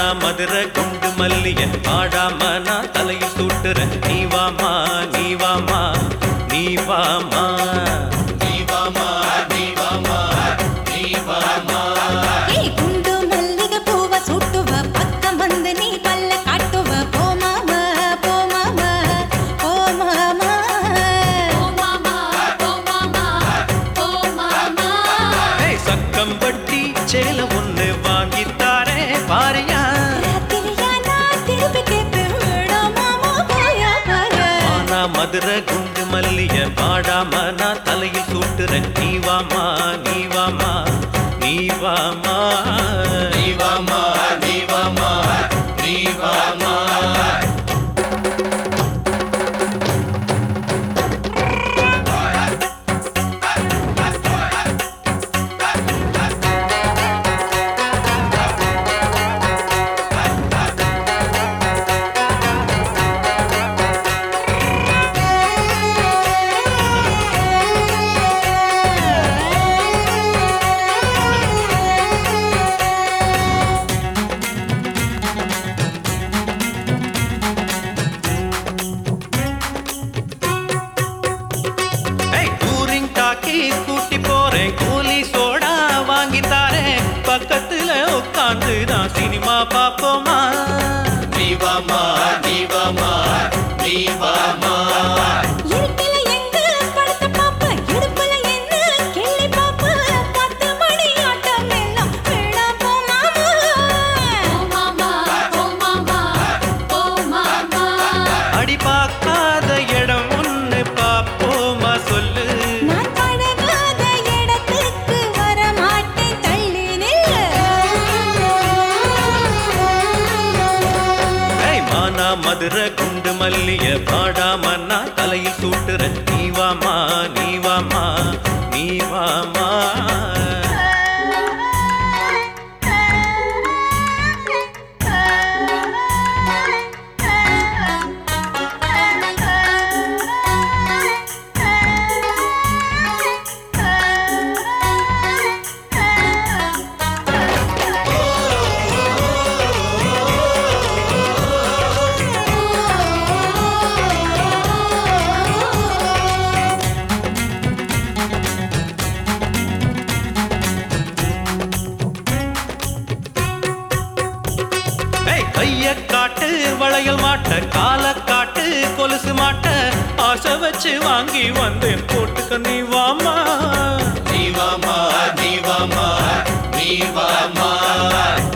மதுரை குண்டு மல்லியன் பாடாம நான் தலையில் சூட்டுறேன் நீ வாமா நீ வாமா நீ வாமா நீ வாமா நீ வாமா நீ வாமா ஏய் குண்டு மல்லிகை பூவ சுட்டுவ பக்கம் வந்து நீ பல்ல காட்டுவ போமாம போமாம போமாம ஏய் சக்கம்பட்டி சேல ஒண்ணு வாங்கித்தாரே பாரியா ராத்திரியா நான் திருப்பி கேட்பேன் வேணாமாமா போயா போயா ஆனா மதுரை குண்டு மல்லிய பாடாம நான் தலையில் சூட்டுறேன் நீ வாமா நீ வாமா நீ வாமா நீ வாமா நீ வாமா நீ வாமா ஏய் டூரிங் டாக்கி கூட்டி போறேன் கூலி சோடா வாங்கி தாரேன் பக்கத்துல உட்காந்து நான் சினிமா பாப்போமா நீ வாமா நீ வாமா நீ வாமா இருட்டில எங்க படுத்த பாப்ப இடுப்புல என்ன கிள்ளி பாப்ப பத்து மணி ஆட்டம் எல்லாம் வேணா போமாமா அடி பார்க்காத இடம் ஒண்ணு பாப்போமா சொல்லு நான் பழகாத இடத்துக்கு வர மாட்டேன் தள்ளி நில்லு ஏய் மானா மதுரை குண்டு மல்லிய பாடாம நான் தலையில் சூட்டுறேன் நீ வாமா நீ வாமா நீ வாமா ஏய் கைய காட்டு வளையல் மாட்ட கால காட்டு கொலுசு மாட்ட ஆசை வச்சு வாங்கி வந்தேன் போட்டுக்க நீ வாமா நீ வாமா நீ வாமா நீ வாமா